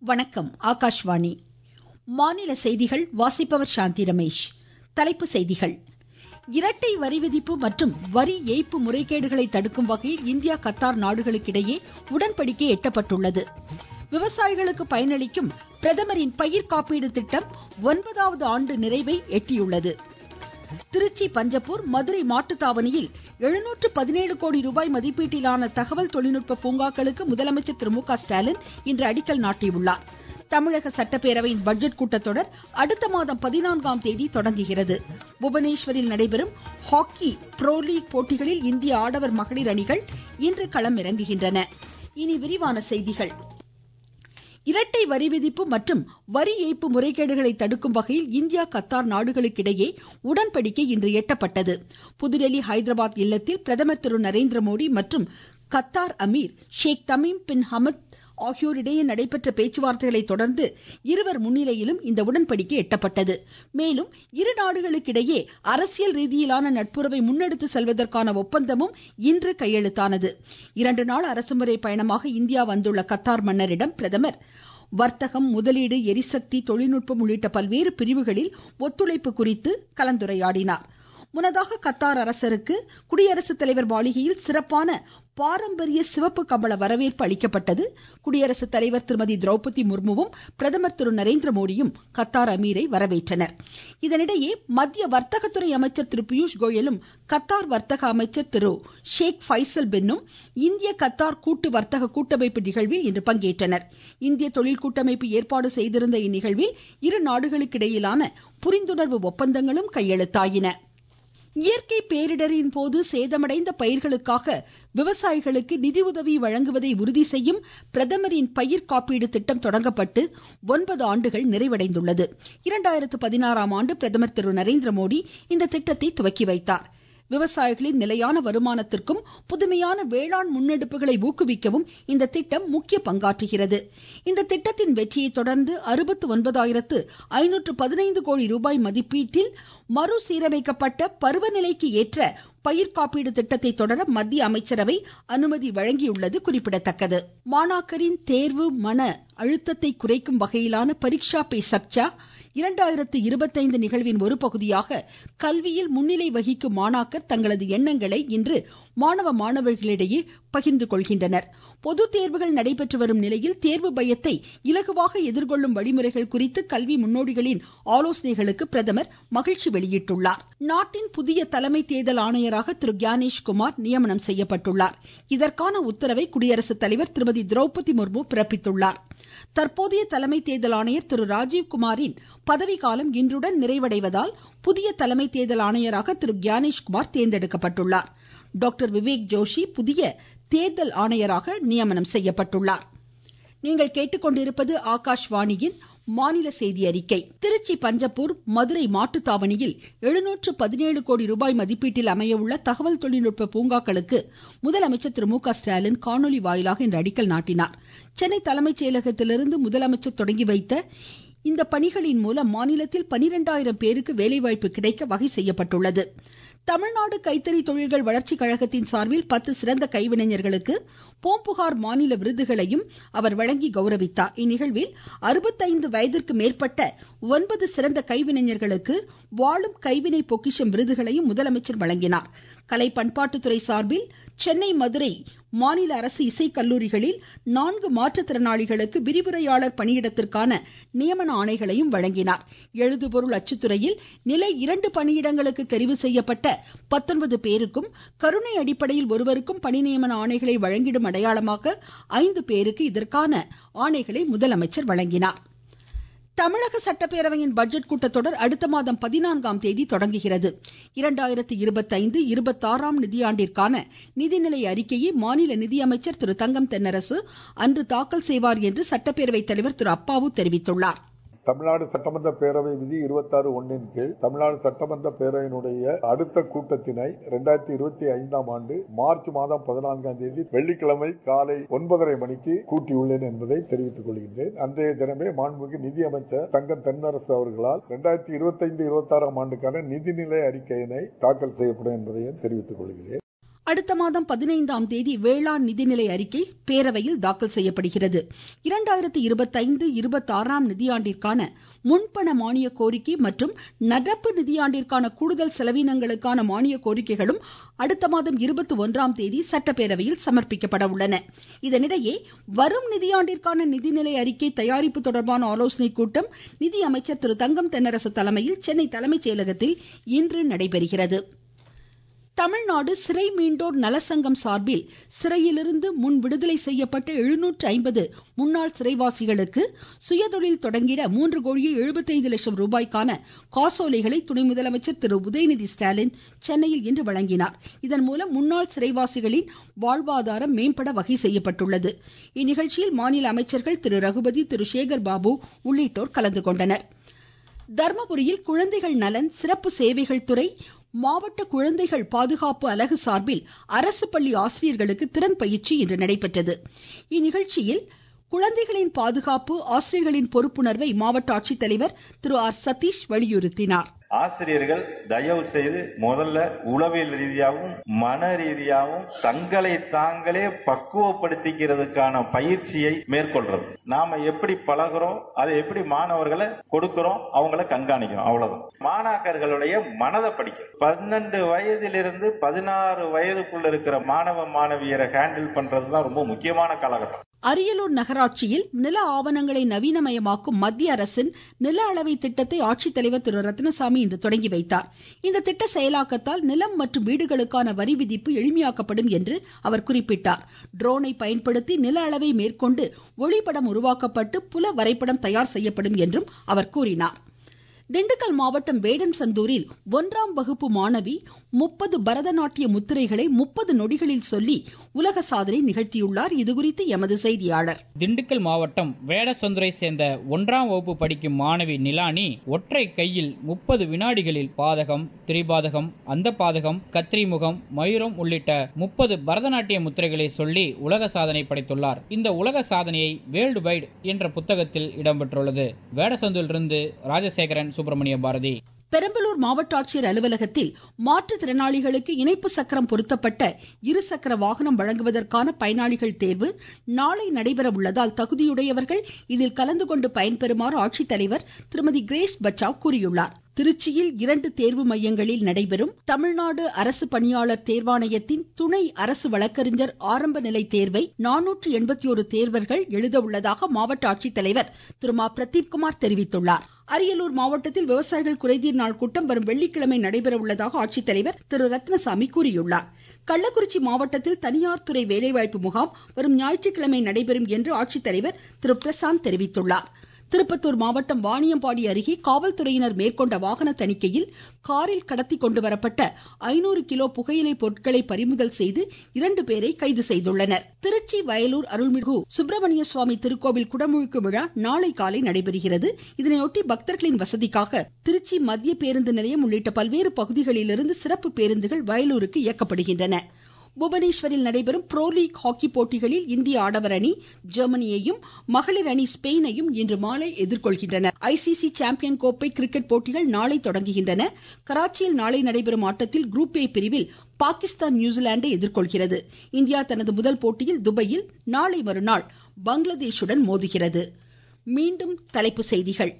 வணக்கம் ஆகாஷ்வாணி மாநில செய்திகள் வாசிப்பவர் சாந்தி ரமேஷ் தலைப்புச் செய்திகள் இரட்டை வரி விதிப்பு மற்றும் வரி ஏய்ப்பு முறைகேடுகளை தடுக்கும் வகையில் இந்தியா கத்தார் நாடுகளுக்கிடையே உடன்படிக்கை எட்டப்பட்டுள்ளது விவசாயிகளுக்கு பயனளிக்கும் பிரதமரின் பயிர் காப்பீடு திட்டம் ஒன்பதாவது ஆண்டு நிறைவை எட்டியுள்ளது திருச்சி பஞ்சப்பூர் மதுரை மாட்டுத்தாவணியில் எழுநூற்று பதினேழு கோடி ரூபாய் மதிப்பீட்டிலான தகவல் தொழில்நுட்ப பூங்காக்களுக்கு முதலமைச்சர் திரு மு க ஸ்டாலின் இன்று அடிக்கல் நாட்டியுள்ளார் தமிழக சட்டப்பேரவையின் பட்ஜெட் கூட்டத்தொடர் அடுத்த மாதம் பதினான்காம் தேதி தொடங்குகிறது புவனேஸ்வரில் நடைபெறும் ஹாக்கி ப்ரோ லீக் போட்டிகளில் இந்திய ஆடவர் மகளிர் அணிகள் இன்று களமிறங்குகின்றன இனி விரிவான செய்திகள் இரட்டை வரி விதிப்பு மற்றும் வரி ஏய்ப்பு முறைகேடுகளை தடுக்கும் வகையில் இந்தியா கத்தார் நாடுகளுக்கிடையே உடன்படிக்கை இன்று எட்டப்பட்டது புதுடெல்லி ஹைதராபாத் இல்லத்தில் பிரதமர் திரு நரேந்திரமோடி மற்றும் Qatar Amir Sheikh Tamim bin Hamad ஆகியோரிடையே நடைபெற்ற பேச்சுவார்த்தைகளை தொடர்ந்து இருவர் முன்னிலையிலும் இந்த உடன்படிக்கை எட்டப்பட்டது மேலும் இரு நாடுகளுக்கிடையே அரசியல் ரீதியிலான நட்புறவை முன்னெடுத்து செல்வதற்கான ஒப்பந்தமும் இன்று கையெழுத்தானது இரண்டு நாள் அரசுமுறை பயணமாக இந்தியா வந்துள்ள கத்தார் மன்னரிடம் பிரதமர் வர்த்தகம் முதலீடு எரிசக்தி தொழில்நுட்பம் உள்ளிட்ட பல்வேறு பிரிவுகளில் ஒத்துழைப்பு குறித்து கலந்துரையாடினார் முன்னதாக கத்தார் அரசருக்கு குடியரசுத் தலைவர் மாளிகையில் சிறப்பான பாரம்பரிய சிவப்பு கம்பள வரவேற்பு அளிக்கப்பட்டது குடியரசுத் தலைவர் திருமதி திரௌபதி முர்முவும் பிரதமர் திரு நரேந்திர மோடியும் கத்தார் அமீரை வரவேற்றனர் இதனிடையே மத்திய வர்த்தகத்துறை அமைச்சர் திரு பியூஷ் கோயலும் கத்தார் வர்த்தக அமைச்சர் திரு ஷேக் ஃபைசல் பின்னும் இந்திய கத்தார் கூட்டு வர்த்தக கூட்டமைப்பு நிகழ்வில் இன்று பங்கேற்றனர் இந்திய தொழில் கூட்டமைப்பு ஏற்பாடு செய்திருந்த இந்நிகழ்வில் இரு நாடுகளுக்கிடையிலான புரிந்துணர்வு ஒப்பந்தங்களும் கையெழுத்தாயின இயற்கை பேரிடரின் போது சேதமடைந்த பயிர்களுக்காக விவசாயிகளுக்கு நிதியுதவி வழங்குவதை உறுதி செய்யும் பிரதமரின் பயிர் காப்பீடு திட்டம் தொடங்கப்பட்டு ஒன்பது ஆண்டுகள் நிறைவடைந்துள்ளது இரண்டாயிரத்து பதினாறாம் ஆண்டு பிரதமர் திரு நரேந்திர மோடி இந்த திட்டத்தை துவக்கி வைத்தார் விவசாயிகளின் நிலையான வருமானத்திற்கும் புதுமையான வேளாண் முன்னெடுப்புகளை ஊக்குவிக்கவும் இந்த திட்டம் முக்கிய பங்காற்றுகிறது இந்த திட்டத்தின் வெற்றியை தொடர்ந்து அறுபத்து ஒன்பதாயிரத்து ஐநூற்று பதினைந்து கோடி ரூபாய் மதிப்பீட்டில் மறுசீரமைக்கப்பட்ட பருவநிலைக்கு ஏற்ற பயிர் காப்பீடு திட்டத்தை தொடர மத்திய அமைச்சரவை அனுமதி வழங்கியுள்ளது குறிப்பிடத்தக்கது மாணாக்கரின் தேர்வு மன அழுத்தத்தை குறைக்கும் வகையிலான பரீட்சா பே சர்ச்சா இரண்டாயிரத்து இருபத்தைந்து நிகழ்வின் ஒரு பகுதியாக கல்வியில் முன்னிலை வகிக்கும் மாணாக்கர் தங்களது எண்ணங்களை இன்று மாணவ மாணவர்களிடையே பகிர்ந்து கொள்கின்றனர் பொது தேர்வுகள் நடைபெற்று வரும் நிலையில் தேர்வு பயத்தை இலகுவாக எதிர்கொள்ளும் வழிமுறைகள் குறித்து கல்வி முன்னோடிகளின் ஆலோசனைகளுக்கு பிரதமர் மகிழ்ச்சி வெளியிட்டுள்ளார் நாட்டின் புதிய தலைமை தேர்தல் ஆணையராக திரு கியானேஷ் குமார் நியமனம் செய்யப்பட்டுள்ளார் இதற்கான உத்தரவை குடியரசுத் தலைவர் திருமதி திரௌபதி முர்மு பிறப்பித்துள்ளார் தற்போதைய தலைமை தேர்தல் ஆணையர் திரு ராஜீவ் குமாரின் பதவிக்காலம் இன்றுடன் நிறைவடைவதால் புதிய தலைமை தேர்தல் ஆணையராக திரு கியானேஷ் குமார் தேர்ந்தெடுக்கப்பட்டுள்ளார் டாக்டர் விவேக் ஜோஷி புதிய தேர்தல் ஆணையராக நியமனம் செய்யப்பட்டுள்ளார் நீங்கள் கேட்டுக்கொண்டிருப்பது ஆகாஷ்வாணியின் மாநில செய்தி அறிக்கை திருச்சி பஞ்சப்பூர் மதுரை மாட்டுத்தாவணியில் எழுநூற்று பதினேழு கோடி ரூபாய் மதிப்பீட்டில் அமைய உள்ள தகவல் தொழில்நுட்ப பூங்காக்களுக்கு முதலமைச்சர் திரு மு க ஸ்டாலின் காணொலி வாயிலாக இன்று அடிக்கல் நாட்டினார் சென்னை தலைமைச் செயலகத்திலிருந்து முதலமைச்சர் தொடங்கி வைத்த இந்த பணிகளின் மூலம் மாநிலத்தில் பனிரெண்டாயிரம் பேருக்கு வேலைவாய்ப்பு கிடைக்க வகை செய்யப்பட்டுள்ளது தமிழ்நாடு கைத்தறி தொழில்கள் வளர்ச்சி கழகத்தின் சார்பில் பத்து சிறந்த கைவினைஞர்களுக்கு பூம்புகார் மாநில விருதுகளையும் அவர் வழங்கி கௌரவித்தார் இந்நிகழ்வில் அறுபத்தைந்து வயதிற்கு மேற்பட்ட ஒன்பது சிறந்த கைவினைஞர்களுக்கு வாழும் கைவினை பொக்கிஷம் விருதுகளையும் முதலமைச்சர் வழங்கினார் கலை பண்பாட்டுத்துறை சார்பில் சென்னை மதுரை மாநில அரசு இசைக்கல்லூரிகளில் நான்கு மாற்றுத்திறனாளிகளுக்கு விரிவுரையாளர் பணியிடத்திற்கான நியமன ஆணைகளையும் வழங்கினார் எழுதுபொருள் அச்சுத்துறையில் நிலை இரண்டு பணியிடங்களுக்கு தெரிவு செய்யப்பட்ட பத்தொன்பது பேருக்கும் கருணை அடிப்படையில் ஒருவருக்கும் பணி நியமன ஆணைகளை வழங்கிடும் அடையாளமாக ஐந்து பேருக்கு இதற்கான ஆணைகளை முதலமைச்சர் வழங்கினார் தமிழக சட்டப்பேரவையின் பட்ஜெட் கூட்டத்தொடர் அடுத்த மாதம் பதினான்காம் தேதி தொடங்குகிறது இரண்டாயிரத்து இருபத்தைந்து இருபத்தாறாம் நிதியாண்டிற்கான நிதிநிலை அறிக்கையை மாநில நிதியமைச்சர் திரு தங்கம் தென்னரசு அன்று தாக்கல் செய்வார் என்று சட்டப்பேரவை தலைவர் திரு அப்பாவு தெரிவித்துள்ளார் தமிழ்நாடு சட்டமன்ற பேரவை விதி இருபத்தாறு ஒன்றின் கீழ் தமிழ்நாடு சட்டமன்ற பேரவையினுடைய அடுத்த கூட்டத்தினை இரண்டாயிரத்தி இருபத்தி ஐந்தாம் ஆண்டு மார்ச் மாதம் பதினான்காம் தேதி வெள்ளிக்கிழமை காலை ஒன்பதரை மணிக்கு கூட்டியுள்ளேன் என்பதை தெரிவித்துக் கொள்கின்றேன் அன்றைய தினமே மாண்புமிகு நிதியமைச்சர் தங்கம் தென்னரசு அவர்களால் இரண்டாயிரத்தி இருபத்தி ஐந்து இருபத்தி ஆறாம் ஆண்டுக்கான நிதிநிலை அறிக்கையினை தாக்கல் செய்யப்படும் என்பதையும் தெரிவித்துக் கொள்கிறேன் அடுத்த மாதம் பதினைந்தாம் தேதி வேளாண் நிதிநிலை அறிக்கை பேரவையில் தாக்கல் செய்யப்படுகிறது இரண்டாயிரத்தி இருபத்தைந்து இருபத்தி ஆறாம் நிதியாண்டிற்கான முன்பண மானிய கோரிக்கை மற்றும் நடப்பு நிதியாண்டிற்கான கூடுதல் செலவினங்களுக்கான மானிய கோரிக்கைகளும் அடுத்த மாதம் இருபத்தி ஒன்றாம் தேதி சட்டப்பேரவையில் சமர்ப்பிக்கப்பட உள்ளன இதனிடையே வரும் நிதியாண்டிற்கான நிதிநிலை அறிக்கை தயாரிப்பு தொடர்பான ஆலோசனைக் கூட்டம் நிதி அமைச்சர் திரு தங்கம் தென்னரசு தலைமையில் சென்னை தலைமைச் செயலகத்தில் இன்று நடைபெறுகிறது தமிழ்நாடு சிறை மீண்டோர் நலசங்கம் சார்பில் சிறையிலிருந்து முன் விடுதலை செய்யப்பட்ட எழுநூற்று ஐம்பது முன்னாள் சிறைவாசிகளுக்கு சுயதொழில் தொடங்கிட மூன்று கோடியே எழுபத்தைந்து லட்சம் ரூபாய்க்கான காசோலைகளை துணை முதலமைச்சர் திரு உதயநிதி ஸ்டாலின் சென்னையில் இன்று வழங்கினார் இதன் மூலம் முன்னாள் சிறைவாசிகளின் வாழ்வாதாரம் மேம்பட வகை செய்யப்பட்டுள்ளது இந்நிகழ்ச்சியில் மாநில அமைச்சர்கள் திரு ரகுபதி திரு சேகர் பாபு உள்ளிட்டோர் கலந்து கொண்டனர் தர்மபுரியில் குழந்தைகள் நலன் சிறப்பு சேவைகள் துறை மாவட்ட குழந்தைகள் பாதுகாப்பு அலகு சார்பில் அரசு பள்ளி ஆசிரியர்களுக்கு திறன் பயிற்சி இன்று நடைபெற்றது இந்நிகழ்ச்சியில் குழந்தைகளின் பாதுகாப்பு ஆசிரியர்களின் பொறுப்புணர்வை மாவட்ட ஆட்சித்தலைவர் திரு ஆர் சதீஷ் வலியுறுத்தினார் ஆசிரியர்கள் தயவு செய்து முதல்ல உளவியல் ரீதியாகவும் மன ரீதியாகவும் தங்களை தாங்களே பக்குவப்படுத்திக்கிறதுக்கான பயிற்சியை மேற்கொள்றது நாம எப்படி பழகிறோம் அதை எப்படி மாணவர்களை கொடுக்கிறோம் அவங்கள கண்காணிக்கிறோம் அவ்வளவுதான் மாணாக்கர்களுடைய மனதை படிக்கும் பன்னெண்டு வயதிலிருந்து பதினாறு வயதுக்குள்ள இருக்கிற மாணவ மாணவியரை ஹேண்டில் பண்றதுதான் ரொம்ப முக்கியமான காலகட்டம் அரியலூர் நகராட்சியில் நில ஆவணங்களை நவீனமயமாக்கும் மத்திய அரசின் நில அளவை திட்டத்தை ஆட்சித்தலைவர் திரு ரத்னசாமி இன்று தொடங்கி வைத்தார் இந்த திட்ட செயலாக்கத்தால் நிலம் மற்றும் வீடுகளுக்கான வரி விதிப்பு எளிமையாக்கப்படும் என்று அவர் குறிப்பிட்டார் ட்ரோனை பயன்படுத்தி நில அளவை மேற்கொண்டு ஒளிப்படம் உருவாக்கப்பட்டு புல வரைபடம் தயார் செய்யப்படும் என்றும் அவர் கூறினார் திண்டுக்கல் மாவட்டம் வேடன் சந்தூரில் ஒன்றாம் வகுப்பு மாணவி முப்பது பரதநாட்டிய முத்திரைகளை முப்பது நொடிகளில் சொல்லி உலக சாதனை நிகழ்த்தியுள்ளார் இதுகுறித்து எமது செய்தியாளர் திண்டுக்கல் மாவட்டம் வேடசந்துரை சேர்ந்த ஒன்றாம் வகுப்பு படிக்கும் மாணவி நிலானி ஒற்றை கையில் முப்பது வினாடிகளில் பாதகம் திரிபாதகம் அந்த பாதகம் கத்திரிமுகம் மயூரம் உள்ளிட்ட முப்பது பரதநாட்டிய முத்திரைகளை சொல்லி உலக சாதனை படைத்துள்ளார் இந்த உலக சாதனையை வேர்ல்டு வைட் என்ற புத்தகத்தில் இடம்பெற்றுள்ளது வேடசந்தூரிலிருந்து ராஜசேகரன் சுப்பிரமணிய பாரதி பெரம்பலூர் மாவட்ட ஆட்சியர் அலுவலகத்தில் மாற்றுத்திறனாளிகளுக்கு இணைப்பு சக்கரம் பொருத்தப்பட்ட இருசக்கர வாகனம் வழங்குவதற்கான பயனாளிகள் தேர்வு நாளை நடைபெற உள்ளதால் தகுதியுடையவர்கள் இதில் கலந்து கொண்டு பயன்பெறுமாறு ஆட்சித்தலைவர் திருமதி கிரேஸ் பச்சாவ் கூறியுள்ளார் திருச்சியில் இரண்டு தேர்வு மையங்களில் நடைபெறும் தமிழ்நாடு அரசு பணியாளர் தேர்வாணையத்தின் துணை அரசு வழக்கறிஞர் ஆரம்ப நிலை தேர்வை நானூற்று எண்பத்தி ஒரு தேர்வர்கள் எழுத உள்ளதாக மாவட்ட ஆட்சித்தலைவர் திரு மா பிரதீப்குமார் தெரிவித்துள்ளார் அரியலூர் மாவட்டத்தில் விவசாயிகள் குறைதீர் நாள் கூட்டம் வரும் வெள்ளிக்கிழமை நடைபெற உள்ளதாக ஆட்சித்தலைவர் திரு ரத்னசாமி கூறியுள்ளார் கள்ளக்குறிச்சி மாவட்டத்தில் தனியார் துறை வேலைவாய்ப்பு முகாம் வரும் ஞாயிற்றுக்கிழமை நடைபெறும் என்று ஆட்சித்தலைவர் திரு பிரசாந்த் தெரிவித்துள்ளார் திருப்பத்தூர் மாவட்டம் வாணியம்பாடி அருகே காவல்துறையினர் மேற்கொண்ட வாகன தணிக்கையில் காரில் கடத்தி கொண்டு வரப்பட்ட ஐநூறு கிலோ புகையிலை பொருட்களை பறிமுதல் செய்து இரண்டு பேரை கைது செய்துள்ளனர் திருச்சி வயலூர் அருள்மிகு சுப்பிரமணிய சுவாமி திருக்கோவில் குடமுழுக்கு விழா நாளை காலை நடைபெறுகிறது இதனையொட்டி பக்தர்களின் வசதிக்காக திருச்சி மத்திய பேருந்து நிலையம் உள்ளிட்ட பல்வேறு பகுதிகளிலிருந்து சிறப்பு பேருந்துகள் வயலூருக்கு இயக்கப்படுகின்றன புவனேஸ்வரில் நடைபெறும் ப்ரோ லீக் ஹாக்கி போட்டிகளில் இந்திய ஆடவர் அணி ஜெர்மனியையும் மகளிர் அணி ஸ்பெயினையும் இன்று மாலை எதிர்கொள்கின்றன ஐசிசி சாம்பியன் கோப்பை கிரிக்கெட் போட்டிகள் நாளை தொடங்குகின்றன கராச்சியில் நாளை நடைபெறும் ஆட்டத்தில் குரூப் ஏ பிரிவில் பாகிஸ்தான் நியூசிலாந்தை எதிர்கொள்கிறது இந்தியா தனது முதல் போட்டியில் துபாயில் நாளை மறுநாள் பங்களாதேஷுடன் மோதுகிறது மீண்டும் தலைப்புச் செய்திகள்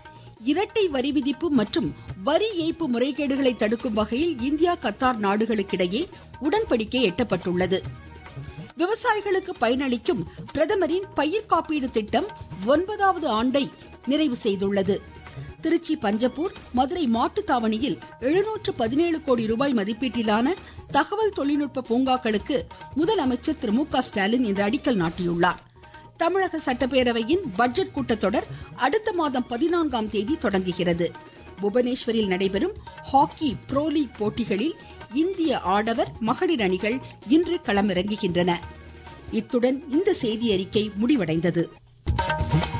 இரட்டை வரி விதிப்பு மற்றும் வரி ஏய்ப்பு முறைகேடுகளை தடுக்கும் வகையில் இந்தியா கத்தார் நாடுகளுக்கிடையே உடன்படிக்கை எட்டப்பட்டுள்ளது விவசாயிகளுக்கு பயனளிக்கும் பிரதமரின் பயிர் காப்பீடு திட்டம் ஒன்பதாவது ஆண்டை நிறைவு செய்துள்ளது திருச்சி பஞ்சப்பூர் மதுரை மாட்டுத்தாவணியில் எழுநூற்று பதினேழு கோடி ரூபாய் மதிப்பீட்டிலான தகவல் தொழில்நுட்ப பூங்காக்களுக்கு முதலமைச்சர் திரு மு க ஸ்டாலின் இன்று அடிக்கல் நாட்டியுள்ளார் தமிழக சட்டப்பேரவையின் பட்ஜெட் கூட்டத்தொடர் அடுத்த மாதம் பதினான்காம் தேதி தொடங்குகிறது புவனேஸ்வரில் நடைபெறும் ஹாக்கி ப்ரோ லீக் போட்டிகளில் இந்திய ஆடவர் மகளிர் அணிகள் இன்று களமிறங்குகின்றன இத்துடன் இந்த செய்தி அறிக்கை முடிவடைந்தது